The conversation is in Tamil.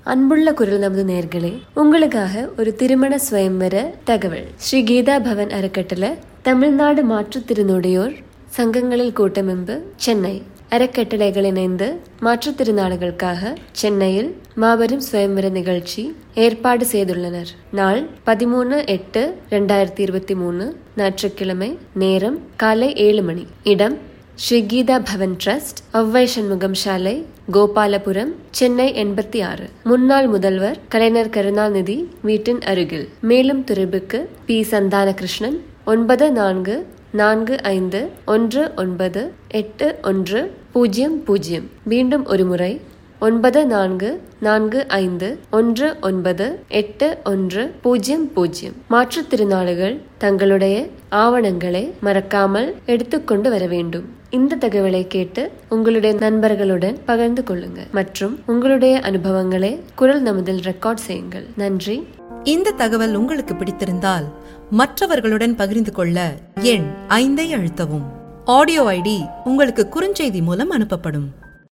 அன்புள்ள குரல் நமது நேர்களே உங்களுக்காக ஒரு திருமண சுயம்வர தகவல் ஸ்ரீ கீதா பவன் அறக்கட்டளை தமிழ்நாடு மாற்றுத்திறனுடையோர் சங்கங்களில் கூட்டமைப்பு சென்னை அறக்கட்டளைகள் இணைந்து மாற்றுத்திறனாளிகளுக்காக சென்னையில் மாபெரும் சுயம்வர நிகழ்ச்சி ஏற்பாடு செய்துள்ளனர் நாள் பதிமூணு எட்டு ரெண்டாயிரத்தி இருபத்தி மூணு ஞாயிற்றுக்கிழமை நேரம் காலை ஏழு மணி இடம் ஸ்ரீ கீதா பவன் ட்ரஸ்ட் ஒவ்வை சண்முகம் சாலை கோபாலபுரம் சென்னை எண்பத்தி ஆறு முன்னாள் முதல்வர் கலைஞர் கருணாநிதி வீட்டின் அருகில் மேலும் தொடர்புக்கு பி சந்தானகிருஷ்ணன் ஒன்பது நான்கு நான்கு ஐந்து ஒன்று ஒன்பது எட்டு ஒன்று பூஜ்ஜியம் பூஜ்ஜியம் மீண்டும் ஒரு முறை ஒன்பது நான்கு நான்கு ஐந்து ஒன்று ஒன்பது எட்டு ஒன்று பூஜ்ஜியம் பூஜ்ஜியம் மாற்றுத்திறனாளிகள் தங்களுடைய ஆவணங்களை மறக்காமல் எடுத்துக்கொண்டு வர வேண்டும் இந்த தகவலை கேட்டு உங்களுடைய நண்பர்களுடன் பகிர்ந்து கொள்ளுங்கள் மற்றும் உங்களுடைய அனுபவங்களை குரல் நமதில் ரெக்கார்ட் செய்யுங்கள் நன்றி இந்த தகவல் உங்களுக்கு பிடித்திருந்தால் மற்றவர்களுடன் பகிர்ந்து கொள்ள எண் ஐந்தை அழுத்தவும் ஆடியோ ஐடி உங்களுக்கு குறுஞ்செய்தி மூலம் அனுப்பப்படும்